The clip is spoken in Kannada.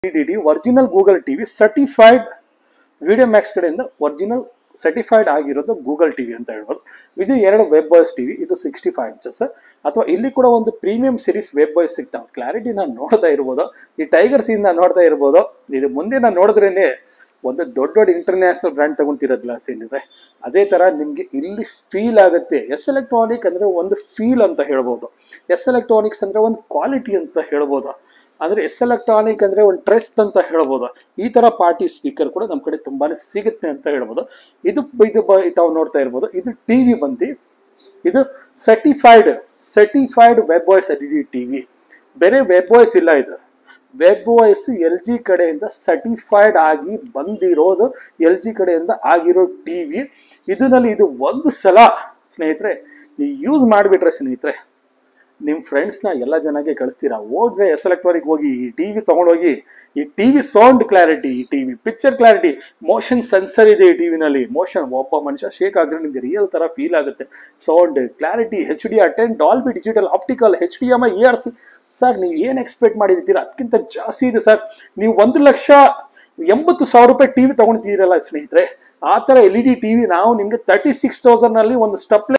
D D original Google TV certified video max ಕಡೆಯಿಂದ ಒರಿಜಿನಲ್ ಸರ್ಟಿಫೈಡ್ ಆಗಿರೋದು ಗೂಗಲ್ ಟಿವಿ ಅಂತ ಹೇಳ್ಬೋದು ಇದು ಎರಡು ವೆಬ್ ಬಾಯ್ಸ್ ಟಿವಿ ಇದು ಸಿಕ್ಸ್ಟಿ ಫೈವ್ ಇಂಚಸ್ ಅಥವಾ ಇಲ್ಲಿ ಕೂಡ ಒಂದು ಪ್ರೀಮಿಯಂ ಸಿರೀಸ್ ವೆಬ್ ಬಾಯ್ಸ್ ಸಿಗ್ತಾವೆ ಕ್ಲಾರಿಟಿ ನಾನು ನೋಡ್ತಾ ಇರ್ಬೋದು ಈ ಟೈಗರ್ ಸೀನ್ ನಾನು ನೋಡ್ತಾ ಇರ್ಬೋದು ಇದು ಮುಂದೆ ನಾನು ನೋಡಿದ್ರೇನೆ ಒಂದು ದೊಡ್ಡ ದೊಡ್ಡ ಇಂಟರ್ನ್ಯಾಷನಲ್ ಬ್ರ್ಯಾಂಡ್ ತಗೊಂತಿರೋ ಗ್ಲಾಸ್ ಏನಿದೆ ಅದೇ ಥರ ನಿಮಗೆ ಇಲ್ಲಿ ಫೀಲ್ ಆಗುತ್ತೆ ಎಸ್ ಎಲೆಕ್ಟ್ರಾನಿಕ್ ಅಂದರೆ ಒಂದು ಫೀಲ್ ಅಂತ ಹೇಳ್ಬೋದು ಎಸ್ ಎಲೆಕ್ಟ್ರಾನಿಕ್ಸ್ ಅಂದರೆ ಒಂದು ಕ್ವಾಲಿಟಿ ಅಂತ ಹೇಳ್ಬೋದು ಅಂದರೆ ಎಸ್ ಎಲೆಕ್ಟ್ರಾನಿಕ್ ಅಂದರೆ ಒಂದು ಟ್ರಸ್ಟ್ ಅಂತ ಹೇಳ್ಬೋದು ಈ ಥರ ಪಾರ್ಟಿ ಸ್ಪೀಕರ್ ಕೂಡ ನಮ್ಮ ಕಡೆ ತುಂಬಾ ಸಿಗುತ್ತೆ ಅಂತ ಹೇಳ್ಬೋದು ಇದು ಇದು ಬ ತಾವು ನೋಡ್ತಾ ಇರ್ಬೋದು ಇದು ಟಿ ವಿ ಬಂದು ಇದು certified certified web voice L E D T V ಬೇರೆ ವೆಬ್ ವಾಯ್ಸ್ ಇಲ್ಲ ಇದು ವೆಬ್ ವಾಯ್ಸ್ ಎಲ್ ಜಿ ಕಡೆಯಿಂದ ಸರ್ಟಿಫೈಡ್ ಆಗಿ ಬಂದಿರೋದು ಎಲ್ ಜಿ ಕಡೆಯಿಂದ ಆಗಿರೋ ಟಿ ವಿ ಇದರಲ್ಲಿ ಇದು ಒಂದು ಸಲ ಸ್ನೇಹಿತರೆ ನೀವು ಯೂಸ್ ಮಾಡಿಬಿಟ್ರೆ ಸ್ನೇಹಿತರೆ ನಿಮ್ಮ ಫ್ರೆಂಡ್ಸ್ನ ಎಲ್ಲ ಜನಕ್ಕೆ ಕಳಿಸ್ತೀರಾ ಹೋದ್ರೆ ಎಸ್ ಎಲೆಕ್ಟ್ರಾನಿಕ್ ಹೋಗಿ ಈ ಟಿ ವಿ ತೊಗೊಂಡೋಗಿ ಈ ಟಿ ವಿ ಸೌಂಡ್ ಕ್ಲಾರಿಟಿ ಈ T V picture clarity motion sensor ಇದೆ ಈ ಟಿ ವಿನಲ್ಲಿ ಮೋಷನ್ ಒಬ್ಬ ಮನುಷ್ಯ ಶೇಕ್ ಆಗಿದ್ರೆ ನಿಮಗೆ ರಿಯಲ್ ಥರ ಫೀಲ್ ಆಗುತ್ತೆ sound clarity H D attend Dolby digital optical H D M I E R C sir ನೀವು ಏನು ಎಕ್ಸ್ಪೆಕ್ಟ್ ಮಾಡಿರ್ತೀರಾ ಅದಕ್ಕಿಂತ ಜಾಸ್ತಿ ಇದೆ ಸರ್ ನೀವು ಒಂದು ಲಕ್ಷ ಎಂಬತ್ತು ಸಾವಿರ ರೂಪಾಯಿ ಟಿ ವಿ ತೊಗೊಳ್ತಿದ್ದೀರಲ್ಲ ಸ್ನೇಹಿತರೆ ಆ ಥರ L E D T V ನಾವು ನಿಮಗೆ ತರ್ಟಿ ಸಿಕ್ಸ್ ತೌಸಂಡ್ನಲ್ಲಿ ಒಂದು ಸ್ಟಪ್ಲೆ